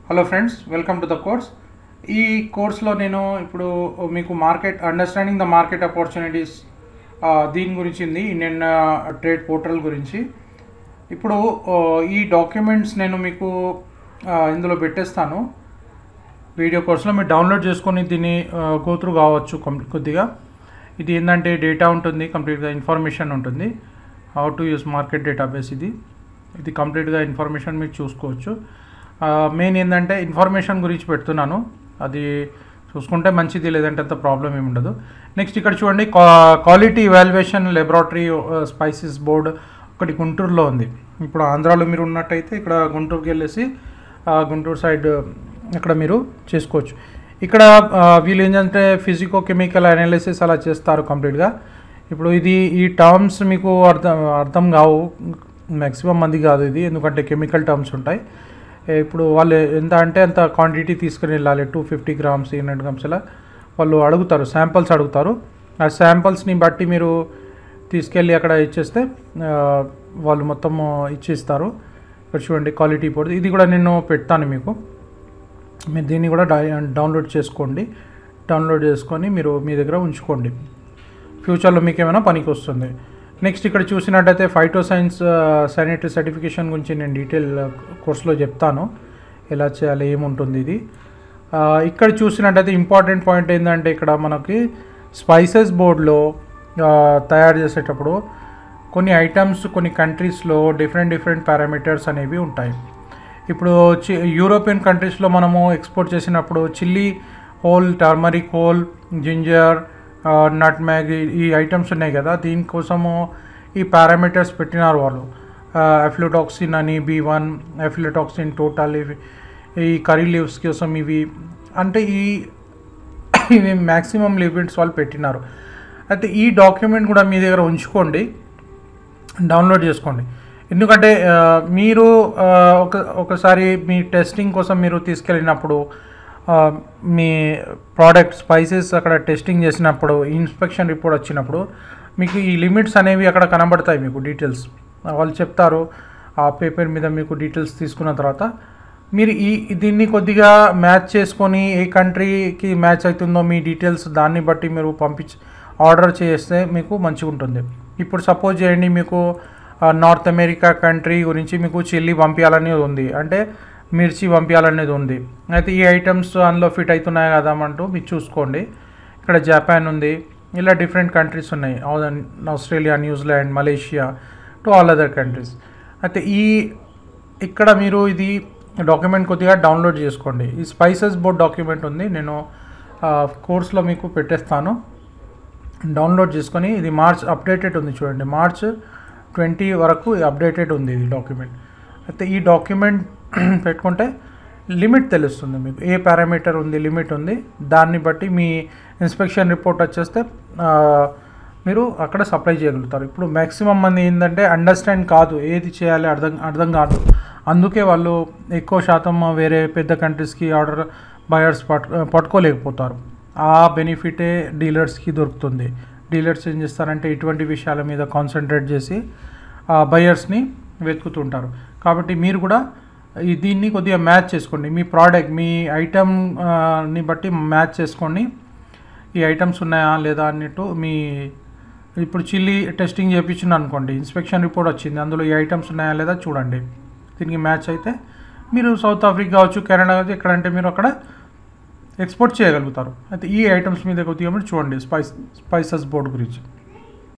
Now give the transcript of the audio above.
hello friends welcome to the course ఈ కోర్స్లో నేను ఇప్పుడు మీకు market understanding the market opportunities దీని గురించి ఉంది ఇండియన్ ట్రేడ్ పోర్టల్ గురించి ఇప్పుడు ఆ, ఈ డాక్యుమెంట్స్ నేను మీకు ఆ, ఇందులో పెట్టేస్తాను వీడియో కోర్స్లో మీరు డౌన్లోడ్ చేసుకొని దీన్ని గోత్రు కావచ్చు కం- కొద్దిగా ఇది ఏంటంటే డేటా ఉంటుంది కంప్లీట్గా ఇన్ఫర్మేషన్ ఉంటుంది how to use market database ఇది ఇది కంప్లీట్గా ఇన్ఫర్మేషన్ మీరు చూసుకోవచ్చు మెయిన్ ఏంటంటే ఇన్ఫర్మేషన్ గురించి పెడుతున్నాను అది చూసుకుంటే మంచిది లేదంటే అంత ప్రాబ్లం ఏమి ఉండదు నెక్స్ట్ ఇక్కడ చూడండి quality evaluation laboratory spices board ఒకటి గుంటూరులో ఉంది ఇప్పుడు ఆంధ్రాలో మీరు ఉన్నట్టయితే ఇక్కడ గుంటూరుకి వెళ్ళేసి ఆ, గుంటూరు సైడ్ ఇక్కడ మీరు చేసుకోవచ్చు ఇక్కడ ఆ, వీళ్ళు ఏంటంటే ఫిజికో కెమికల్ అనాలిసిస్ అలా చేస్తారు కంప్లీట్గా ఇప్పుడు ఇది ఈ టర్మ్స్ మీకు అర్థం అర్థం కావు మ్యాక్సిమం మంది కాదు ఇది ఎందుకంటే కెమికల్ టర్మ్స్ ఉంటాయి ఏ, ఇప్పుడు వాళ్ళు ఎంత అంటే అంత క్వాంటిటీ తీసుకుని వెళ్ళాలి two fifty grams three hundred grams ఇలా వాళ్ళు అడుగుతారు శాంపిల్స్ అడుగుతారు ఆ శాంపిల్స్ని బట్టి మీరు తీసుకెళ్ళి అక్కడ ఇచ్చేస్తే ఆ, వాళ్ళు మొత్తం ఇచ్చేస్తారు ఇక్కడ చూడండి క్వాలిటీ పోతుంది ఇది కూడా నేను పెడతాను మీకు మీరు దీన్ని కూడా డై- డౌన్లోడ్ చేసుకోండి డౌన్లోడ్ చేసుకొని మీరు మీ దగ్గర ఉంచుకోండి ఫ్యూచర్లో మీకు ఏమైనా పనికి వస్తుంది నెక్స్ట్ ఇక్కడ చూసినట్టయితే ఫైటో సైన్స్ శానిటరీ సర్టిఫికేషన్ గురించి నేను డీటెయిల్ కోర్సులో చెప్తాను ఎలా చేయాలి ఏముంటుంది ఇది ఆ, ఇక్కడ చూసినట్టయితే ఇంపార్టెంట్ పాయింట్ ఏంటంటే ఇక్కడ మనకి స్పైసెస్ బోర్డ్లో తయారు చేసేటప్పుడు కొన్ని ఐటమ్స్ కొన్ని కంట్రీస్లో డిఫరెంట్ డిఫరెంట్ పారామీటర్స్ అనేవి ఉంటాయి ఇప్పుడు చి యూరోపియన్ కంట్రీస్లో మనము ఎక్స్పోర్ట్ చేసినప్పుడు chilli whole turmeric whole ginger nutmeg ఈ ఐటమ్స్ ఉన్నాయి కదా దీనికోసము ఈ పారామీటర్స్ పెట్టినారు వాళ్ళు అఫ్లోటాక్సిన్ అని బి వన్ అఫ్లోటాక్సిన్ టోటల్ ఇవి ఈ కర్రీ లీవ్స్ కోసం ఇవి అంటే ఈ ఇవి మ్యాక్సిమం లిమిట్స్ వాళ్ళు పెట్టినారు అయితే ఈ డాక్యుమెంట్ కూడా మీ దగ్గర ఉంచుకోండి డౌన్లోడ్ చేసుకోండి ఎందుకంటే ఆ, మీరు ఆ, ఒక ఒకసారి మీ టెస్టింగ్ కోసం మీరు తీసుకెళ్ళినప్పుడు ఆ, మీ ప్రోడక్ట్ స్పైసెస్ అక్కడ టెస్టింగ్ చేసినప్పుడు ఇన్స్పెక్షన్ రిపోర్ట్ వచ్చినప్పుడు మీకు ఈ లిమిట్స్ అనేవి అక్కడ కనబడతాయి మీకు డీటెయిల్స్ వాళ్ళు చెప్తారు ఆ పేపర్ మీద మీకు డీటెయిల్స్ తీసుకున్న తర్వాత మీరు ఈ దీన్ని కొద్దిగా మ్యాచ్ చేసుకొని ఏ కంట్రీకి మ్యాచ్ అవుతుందో మీ డీటెయిల్స్ దాన్ని బట్టి మీరు పంపించి ఆర్డర్ చేస్తే మీకు మంచిగా ఉంటుంది ఇప్పుడు సపోజ్ చేయండి మీకు ఆ, నార్త్ అమెరికా కంట్రీ గురించి మీకు చిల్లీ పంపించాలనేది ఉంది అంటే మిర్చి పంపించాలనేది ఉంది అయితే ఈ ఐటమ్స్ అందులో ఫిట్ అవుతున్నాయి కదా అంటూ మీరు చూసుకోండి ఇక్కడ జపాన్ ఉంది ఇలా డిఫరెంట్ కంట్రీస్ ఉన్నాయి all- Australia New Zealand Malaysia to all other countries అయితే ఈ ఇక్కడ మీరు ఇది డాక్యుమెంట్ కొద్దిగా డౌన్లోడ్ చేసుకోండి ఈ స్పైసెస్ బోర్డ్ డాక్యుమెంట్ ఉంది నేను ఆ, కోర్స్లో మీకు పెట్టేస్తాను డౌన్లోడ్ చేసుకొని ఇది మార్చ్ అప్డేటెడ్ ఉంది చూడండి మార్చ్ ట్వంటీ వరకు అప్డేటెడ్ ఉంది ఇది డాక్యుమెంట్ అయితే ఈ డాక్యుమెంట్ పెట్టుకుంటే లిమిట్ తెలుస్తుంది మీకు ఏ పారామీటర్ ఉంది లిమిట్ ఉంది దాన్ని బట్టి మీ ఇన్స్పెక్షన్ రిపోర్ట్ వచ్చేస్తే ఆ, మీరు అక్కడ సప్లై చేయగలుగుతారు ఇప్పుడు మ్యాక్సిమం మంది ఏంటంటే అండర్స్టాండ్ కాదు ఏది చేయాలి అర్థం అర్థం కాదు అందుకే వాళ్ళు ఎక్కువ శాతం వేరే పెద్ద కంట్రీస్కి ఆర్డర్ బయర్స్ పట్ పట్టుకోలేకపోతారు ఆ బెనిఫిటే డీలర్స్కి దొరుకుతుంది డీలర్స్ ఏం చేస్తారంటే ఇటువంటి విషయాల మీద కాన్సన్ట్రేట్ చేసి ఆ బయర్స్ని వెతుకుతుంటారు కాబట్టి మీరు కూడా ఈ దీన్ని కొద్దిగా మ్యాచ్ చేసుకోండి మీ ప్రోడక్ట్ మీ ఐటమ్ ని బట్టి మ్యాచ్ చేసుకోండి ఈ ఐటమ్స్ ఉన్నాయా లేదా అన్నట్టు మీ ఇప్పుడు చిల్లీ టెస్టింగ్ చేయించిన అనుకోండి ఇన్స్పెక్షన్ రిపోర్ట్ వచ్చింది అందులో ఈ ఐటమ్స్ ఉన్నాయా లేదా చూడండి దీనికి మ్యాచ్ అయితే మీరు సౌత్ ఆఫ్రికా కావచ్చు కెనడా కావచ్చు ఎక్కడంటే మీరు అక్కడ ఎక్స్పోర్ట్ చేయగలుగుతారు అయితే ఈ ఐటమ్స్ మీద కొద్దిగా మీరు చూడండి స్పైస్ స్పైసెస్ బోర్డ్ గురించి